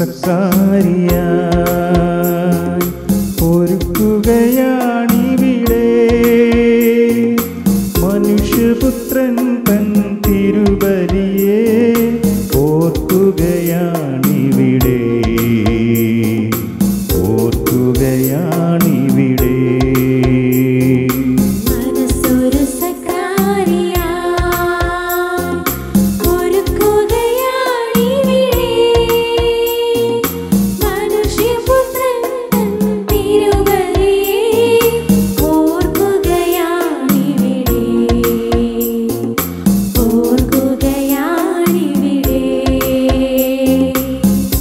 സക്കാരിയ ഒരുക്കുകയാണിവിടെ മനുഷ്യപുത്രൻ തൻ തിരുബലിയെ ഓർക്കുകയാണിവിടെ ഓർക്കുകയാണിവിടെ മനസ്സൊരു സക്കാരിയാ ഒരുക്കുകയാണിവിടെ മനുഷ്യപുത്രൻ തൻ തിരുബലിയെ ഓർക്കുകയാണിവിടെ ഓർക്കുകയാണിവിടെ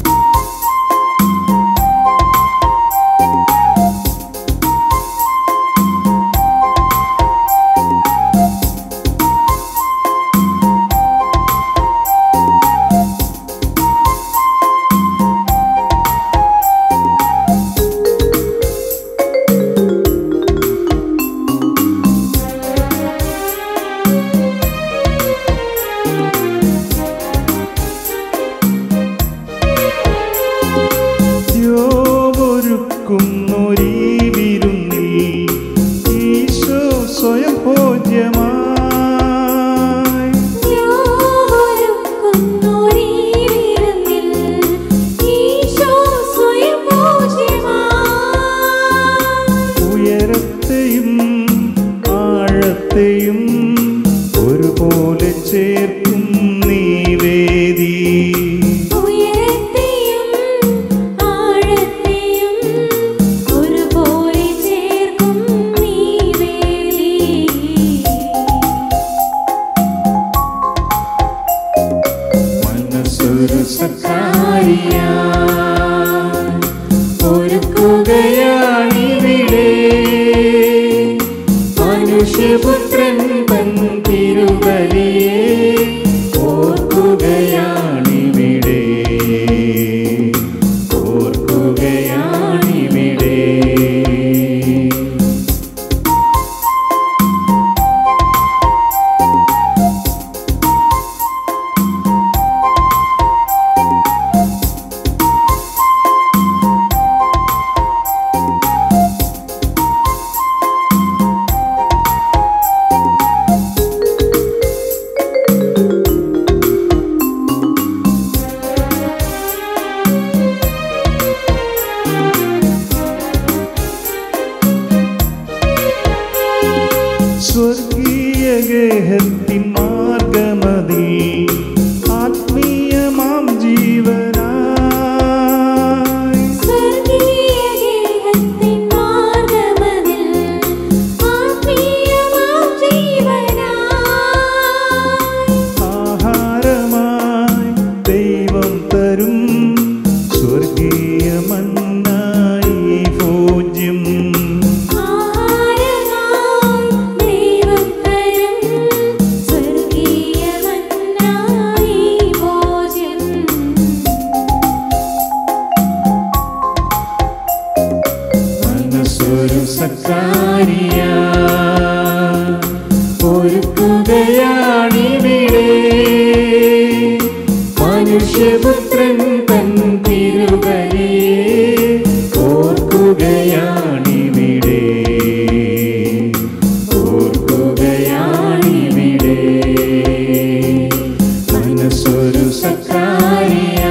ദ്യോവൊരുക്കുന്നൊരീ വിരുന്നിൽ ഈശോ സ്വയം ഭോജ്യമായി യോവൊരുക്കുന്നൊരീ വിരുന്നിൽ ഈശോ സ്വയം പൂജ്യമായി. ഉയരത്തെയും ആഴത്തെയും ഒരുപോലെ ചേർക്കും നീ വേദി ഉയരത്തെയും ആഴത്തെയും ഒരുപോലെ ചേർക്കും നീ വേലി. മനസ്സൊരു സക്കാരിയ ഒരുക്കുകയാണിവിടെ മനുഷ്യപുത്രൻ തൻ തിരുബലിയെ ഓർക്കുകയാണിവിടെ ഓർക്കുകയാണിവിടെ സ്വർഗീയ ഗേഹത്തിൻ മാർഗമതി ആത്മീയമാം ജീവനായി സ്വർഗീയ ഗേഹത്തിൻ മാർഗ്ഗമതിൽ ആത്മീയമാം ജീവനായി. ആഹാരമായി ദൈവം തരും സ്വർഗീയ മന്നായി ഭോജ്യം ആഹാരമായി ദൈവം തരും സ്വർഗീയ മന്നായി ഭോജ്യം. മനസ്സൊരു സക്കാരിയ ഒരുക്കുകയാണിവിടെ മനുഷ്യപുത്രൻ തൻ തിരുവലിയെ ഓർക്കുകയാണിവിടെ ഓർക്കുകയാണിവിടെ മനസ്സൊരു സക്കാരിയ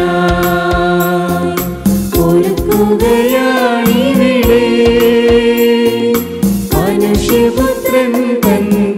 ഒരുക്കുകയാണിവിടെ മനുഷ്യപുത്രൻ തൻ